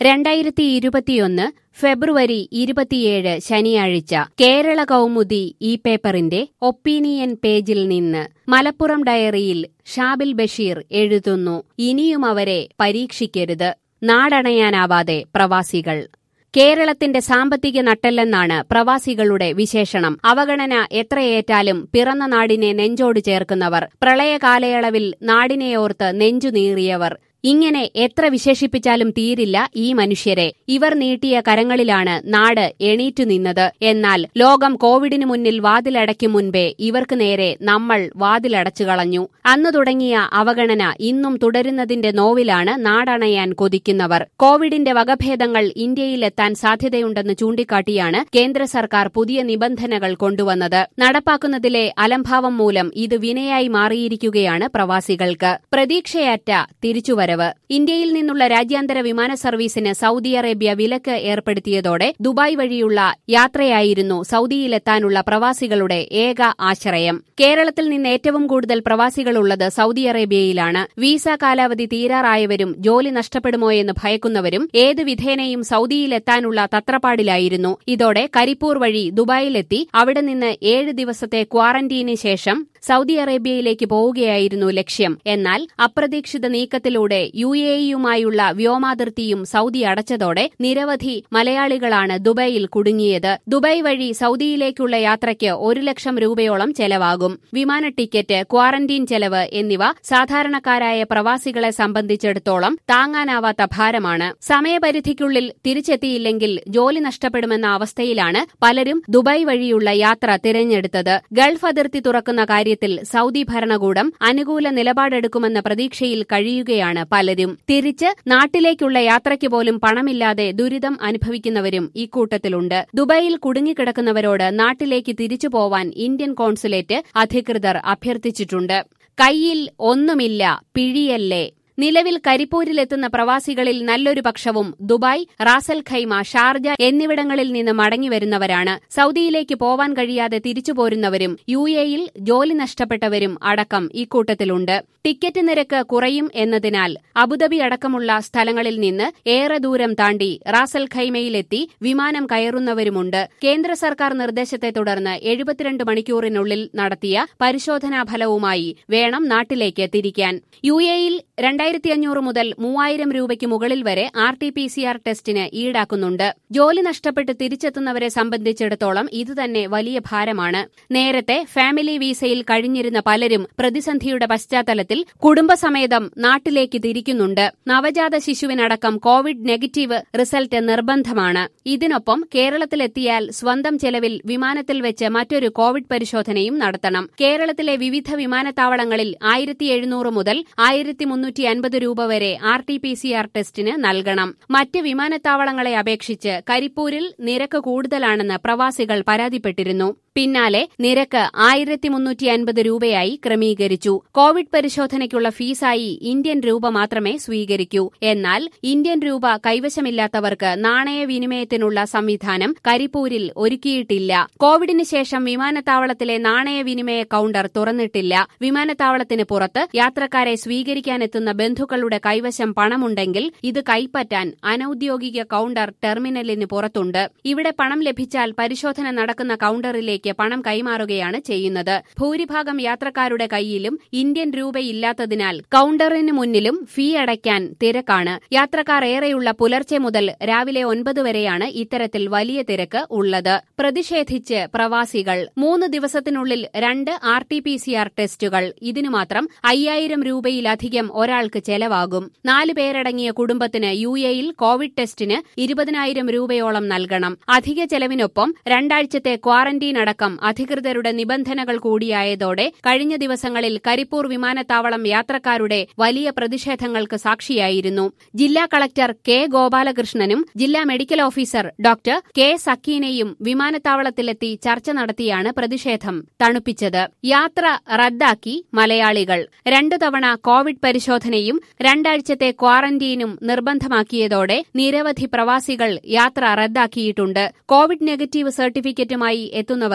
രണ്ടായിരത്തി ഇരുപത്തിയൊന്ന് ഫെബ്രുവരി ഇരുപത്തിയേഴ് ശനിയാഴ്ച കേരള കൗമുദി ഈ പേപ്പറിന്റെ ഒപ്പീനിയൻ പേജിൽ നിന്ന് മലപ്പുറം ഡയറിയിൽ ഷാബിൽ ബഷീർ എഴുതുന്നു ഇനിയും അവരെ പരീക്ഷിക്കരുത് നാടണയാനാവാതെ പ്രവാസികൾ കേരളത്തിന്റെ സാമ്പത്തിക നട്ടെല്ലെന്നാണ് പ്രവാസികളുടെ വിശേഷണം അവഗണന എത്രയേറ്റാലും പിറന്ന നാടിനെ നെഞ്ചോട് ചേർക്കുന്നവർ പ്രളയകാലയളവിൽ നാടിനെയോർത്ത് നെഞ്ചു നീറിയവർ ഇങ്ങനെ എത്ര വിശേഷിപ്പിച്ചാലും തീരില്ല ഈ മനുഷ്യരെ ഇവർ നീട്ടിയ കരങ്ങളിലാണ് നാട് എണീറ്റു നിന്നത് എന്നാൽ ലോകം കോവിഡിനു മുന്നിൽ വാതിലടയ്ക്കും മുൻപേ ഇവർക്ക് നേരെ നമ്മൾ വാതിലടച്ചു കളഞ്ഞു അന്നു തുടങ്ങിയ അവഗണന ഇന്നും തുടരുന്നതിന്റെ നോവിലാണ് നാടണയാൻ കൊതിക്കുന്നവർ കോവിഡിന്റെ വകഭേദങ്ങൾ ഇന്ത്യയിലെത്താൻ സാധ്യതയുണ്ടെന്ന് ചൂണ്ടിക്കാട്ടിയാണ് കേന്ദ്ര സർക്കാർ പുതിയ നിബന്ധനകൾ കൊണ്ടുവന്നത് നടപ്പാക്കുന്നതിലെ അലംഭാവം മൂലം ഇത് വിനയായി മാറിയിരിക്കുകയാണ് പ്രവാസികൾക്ക് പ്രതീക്ഷയറ്റ തിരിച്ചുവരവ് ഇന്ത്യയിൽ നിന്നുള്ള രാജ്യാന്തര വിമാന സർവീസിന് സൗദി അറേബ്യ വിലക്ക് ഏർപ്പെടുത്തിയതോടെ ദുബായ് വഴിയുള്ള യാത്രയായിരുന്നു സൗദിയിലെത്താനുള്ള പ്രവാസികളുടെ ഏക ആശ്രയം കേരളത്തിൽ നിന്ന് ഏറ്റവും കൂടുതൽ പ്രവാസികളുള്ളത് സൗദി അറേബ്യയിലാണ് വിസ കാലാവധി തീരാറായവരും ജോലി നഷ്ടപ്പെടുമോയെന്ന് ഭയക്കുന്നവരും ഏത് വിധേനയും സൗദിയിലെത്താനുള്ള തത്രപ്പാടിലായിരുന്നു ഇതോടെ കരിപ്പൂർ വഴി ദുബായിലെത്തി അവിടെ നിന്ന് ഏഴ് ദിവസത്തെ ക്വാറന്റീന് ശേഷം സൗദി അറേബ്യയിലേക്ക് പോവുകയായിരുന്നു ലക്ഷ്യം എന്നാൽ അപ്രതീക്ഷിത നീക്കത്തിലൂടെ യു എ ഇയുമായുള്ള വ്യോമാതിർത്തിയും സൗദി അടച്ചതോടെ നിരവധി മലയാളികളാണ് ദുബൈയിൽ കുടുങ്ങിയത് ദുബായ് വഴി സൗദിയിലേക്കുള്ള യാത്രയ്ക്ക് ഒരു ലക്ഷം രൂപയോളം ചെലവാകും വിമാന ടിക്കറ്റ് ക്വാറന്റീൻ ചെലവ് എന്നിവ സാധാരണക്കാരായ പ്രവാസികളെ സംബന്ധിച്ചിടത്തോളം താങ്ങാനാവാത്ത ഭാരമാണ് സമയപരിധിക്കുള്ളിൽ തിരിച്ചെത്തിയില്ലെങ്കിൽ ജോലി നഷ്ടപ്പെടുമെന്ന അവസ്ഥയിലാണ് പലരും ദുബായ് വഴിയുള്ള യാത്ര തിരഞ്ഞെടുത്തത് ഗൾഫ് അതിർത്തി തുറക്കുന്ന കാര്യത്തിൽ സൗദി ഭരണകൂടം അനുകൂല നിലപാടെടുക്കുമെന്ന പ്രതീക്ഷയിൽ കഴിയുകയാണ് പലരും തിരിച്ച് നാട്ടിലേക്കുള്ള യാത്രയ്ക്ക് പോലും പണമില്ലാതെ ദുരിതം അനുഭവിക്കുന്നവരും ഇക്കൂട്ടത്തിലുണ്ട് ദുബായിൽ കുടുങ്ങിക്കിടക്കുന്നവരോട് നാട്ടിലേക്ക് തിരിച്ചു പോവാൻ ഇന്ത്യൻ കോൺസുലേറ്റ് അധികൃതർ അഭ്യർത്ഥിച്ചിട്ടുണ്ട് കയ്യിൽ ഒന്നുമില്ല പിഴിയല്ലേ നിലവിൽ കരിപ്പൂരിലെത്തുന്ന പ്രവാസികളിൽ നല്ലൊരു പക്ഷവും ദുബായ് റാസൽ ഖൈമ ഷാർജ എന്നിവിടങ്ങളിൽ നിന്ന് മടങ്ങിവരുന്നവരാണ് സൗദിയിലേക്ക് പോവാൻ കഴിയാതെ തിരിച്ചുപോരുന്നവരും യു എയിൽ ജോലി നഷ്ടപ്പെട്ടവരും അടക്കം ഇക്കൂട്ടത്തിലുണ്ട് ടിക്കറ്റ് നിരക്ക് കുറയും എന്നതിനാൽ അബുദാബി അടക്കമുള്ള സ്ഥലങ്ങളിൽ നിന്ന് ഏറെ ദൂരം താണ്ടി റാസൽ ഖൈമയിലെത്തി വിമാനം കയറുന്നവരുമുണ്ട് കേന്ദ്ര സർക്കാർ നിർദ്ദേശത്തെ തുടർന്ന് എഴുപത്തിരണ്ട് മണിക്കൂറിനുള്ളിൽ നടത്തിയ പരിശോധനാ ഫലവുമായി വേണം നാട്ടിലേക്ക് തിരിക്കാൻ യു എയിൽ രണ്ടായിരത്തി അഞ്ഞൂറ് മുതൽ മൂവായിരം രൂപയ്ക്ക് മുകളിൽ വരെ R T P C R ടെസ്റ്റിന് ഈടാക്കുന്നുണ്ട് ജോലി നഷ്ടപ്പെട്ട് തിരിച്ചെത്തുന്നവരെ സംബന്ധിച്ചിടത്തോളം ഇതുതന്നെ വലിയ ഭാരമാണ് നേരത്തെ ഫാമിലി വീസയിൽ കഴിഞ്ഞിരുന്ന പലരും പ്രതിസന്ധിയുടെ പശ്ചാത്തലത്തിൽ കുടുംബസമേതം നാട്ടിലേക്ക് തിരിക്കുന്നുണ്ട് നവജാത ശിശുവിനടക്കം കോവിഡ് നെഗറ്റീവ് റിസൾട്ട് നിർബന്ധമാണ് ഇതിനൊപ്പം കേരളത്തിലെത്തിയാൽ സ്വന്തം ചെലവിൽ വിമാനത്തിൽ വെച്ച് മറ്റൊരു കോവിഡ് പരിശോധനയും നടത്തണം കേരളത്തിലെ വിവിധ വിമാനത്താവളങ്ങളിൽ ആയിരത്തി എഴുന്നൂറ് മുതൽ ആയിരത്തി മുന്നൂറ്റി അൻപത് രൂപ വരെ R T P C R ടെസ്റ്റിന് നൽകണം മറ്റ് വിമാനത്താവളങ്ങളെ അപേക്ഷിച്ച് കരിപ്പൂരിൽ നിരക്ക് കൂടുതലാണെന്ന് പ്രവാസികൾ പരാതിപ്പെട്ടിരുന്നു പിന്നാലെ നിരക്ക് ആയിരത്തി മുന്നൂറ്റി അൻപത് രൂപയായി ക്രമീകരിച്ചു കോവിഡ് പരിശോധനയ്ക്കുള്ള ഫീസായി ഇന്ത്യൻ രൂപ മാത്രമേ സ്വീകരിക്കൂ എന്നാൽ ഇന്ത്യൻ രൂപ കൈവശമില്ലാത്തവർക്ക് നാണയവിനിമയത്തിനുള്ള സംവിധാനം കരിപ്പൂരിൽ ഒരുക്കിയിട്ടില്ല കോവിഡിന് ശേഷം വിമാനത്താവളത്തിലെ നാണയവിനിമയ കൌണ്ടർ തുറന്നിട്ടില്ല വിമാനത്താവളത്തിന് പുറത്ത് യാത്രക്കാരെ സ്വീകരിക്കാനെത്തുന്ന ബന്ധുക്കളുടെ കൈവശം പണമുണ്ടെങ്കിൽ ഇത് കൈപ്പറ്റാൻ അനൌദ്യോഗിക കൌണ്ടർ ടെർമിനലിന് പുറത്തുണ്ട് ഇവിടെ പണം ലഭിച്ചാൽ പരിശോധന നടക്കുന്ന കൌണ്ടറിലേക്ക് പണം കൈമാറുകയാണ് ചെയ്യുന്നത് ഭൂരിഭാഗം യാത്രക്കാരുടെ കൈയിലും ഇന്ത്യൻ രൂപയില്ലാത്തതിനാൽ കൌണ്ടറിന് മുന്നിലും ഫീ അടയ്ക്കാൻ തിരക്കാണ് യാത്രക്കാർ ഏറെയുള്ള പുലർച്ചെ മുതൽ രാവിലെ ഒൻപത് വരെയാണ് ഇത്തരത്തിൽ വലിയ തിരക്ക് ഉള്ളത് പ്രതിഷേധിച്ച് പ്രവാസികൾ മൂന്ന് ദിവസത്തിനുള്ളിൽ രണ്ട് R T P C R ടെസ്റ്റുകൾ ഇതിനു മാത്രം അയ്യായിരം രൂപയിലധികം ഒരാൾക്ക് ചെലവാകും നാല് പേരടങ്ങിയ കുടുംബത്തിന് യു എയിൽ കോവിഡ് ടെസ്റ്റിന് ഇരുപതിനായിരം രൂപയോളം നൽകണം അധിക ചെലവിനൊപ്പം രണ്ടാഴ്ചത്തെ ക്വാറന്റീൻ അടക്കം അധികൃതരുടെ നിബന്ധനകൾ കൂടിയായതോടെ കഴിഞ്ഞ ദിവസങ്ങളിൽ കരിപ്പൂർ വിമാനത്താവളം യാത്രക്കാരുടെ വലിയ പ്രതിഷേധങ്ങൾക്ക് സാക്ഷിയായിരുന്നു ജില്ലാ കളക്ടർ കെ ഗോപാലകൃഷ്ണനും ജില്ലാ മെഡിക്കൽ ഓഫീസർ ഡോക്ടർ കെ സക്കീനയും വിമാനത്താവളത്തിലെത്തി ചർച്ച നടത്തിയാണ് പ്രതിഷേധം തണുപ്പിച്ചത് യാത്ര റദ്ദാക്കി മലയാളികൾ രണ്ടു തവണ കോവിഡ് പരിശോധനയും രണ്ടാഴ്ചത്തെ ക്വാറന്റീനും നിർബന്ധമാക്കിയതോടെ നിരവധി പ്രവാസികൾ യാത്ര റദ്ദാക്കിയിട്ടുണ്ട് കോവിഡ് നെഗറ്റീവ് സർട്ടിഫിക്കറ്റുമായി എത്തുന്നവർക്ക്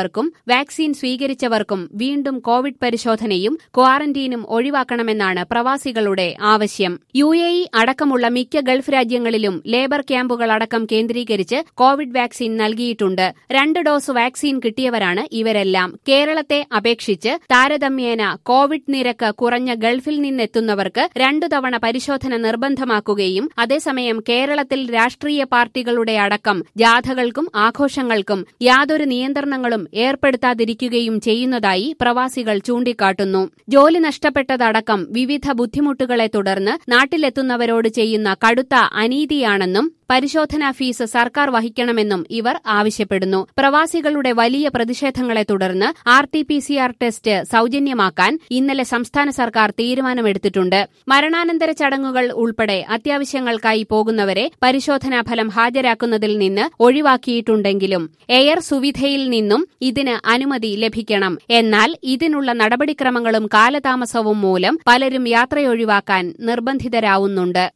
എത്തിയവർക്കും വാക്സിൻ സ്വീകരിച്ചവർക്കും വീണ്ടും കോവിഡ് പരിശോധനയും ക്വാറന്റീനും ഒഴിവാക്കണമെന്നാണ് പ്രവാസികളുടെ ആവശ്യം യു എ ഇ അടക്കമുള്ള മിക്ക ഗൾഫ് രാജ്യങ്ങളിലും ലേബർ ക്യാമ്പുകൾ അടക്കം കേന്ദ്രീകരിച്ച് കോവിഡ് വാക്സിൻ നൽകിയിട്ടുണ്ട് രണ്ട് ഡോസ് വാക്സിൻ കിട്ടിയവരാണ് ഇവരെല്ലാം കേരളത്തെ അപേക്ഷിച്ച് താരതമ്യേന കോവിഡ് നിരക്ക് കുറഞ്ഞ ഗൾഫിൽ നിന്നെത്തുന്നവർക്ക് രണ്ടു തവണ പരിശോധന നിർബന്ധമാക്കുകയും അതേസമയം കേരളത്തിൽ രാഷ്ട്രീയ പാർട്ടികളുടെ അടക്കം ജാഥകൾക്കും ആഘോഷങ്ങൾക്കും യാതൊരു നിയന്ത്രണങ്ങളും ഏർപ്പെടുത്താതിരിക്കുകയും ചെയ്യുന്നതായി പ്രവാസികൾ ചൂണ്ടിക്കാട്ടുന്നു ജോലി നഷ്ടപ്പെട്ടതടക്കം വിവിധ ബുദ്ധിമുട്ടുകളെ തുടർന്ന് നാട്ടിലെത്തുന്നവരോട് ചെയ്യുന്ന കടുത്ത അനീതിയാണെന്നും പരിശോധനാ ഫീസ് സർക്കാർ വഹിക്കണമെന്നും ഇവർ ആവശ്യപ്പെടുന്നു പ്രവാസികളുടെ വലിയ പ്രതിഷേധങ്ങളെ തുടർന്ന് R T P C R test സൌജന്യമാക്കാൻ ഇന്നലെ സംസ്ഥാന സർക്കാർ തീരുമാനമെടുത്തിട്ടുണ്ട് മരണാനന്തര ചടങ്ങുകൾ ഉൾപ്പെടെ അത്യാവശ്യങ്ങൾക്കായി പോകുന്നവരെ പരിശോധനാ ഫലം ഹാജരാക്കുന്നതിൽ നിന്ന് ഒഴിവാക്കിയിട്ടുണ്ടെങ്കിലും എയർ സുവിധയിൽ നിന്നും ഇതിന് അനുമതി ലഭിക്കണം എന്നാൽ ഇതിനുള്ള നടപടിക്രമങ്ങളും കാലതാമസവും മൂലം പലരും യാത്രയൊഴിവാക്കാൻ നിർബന്ധിതരാവുന്നുണ്ട്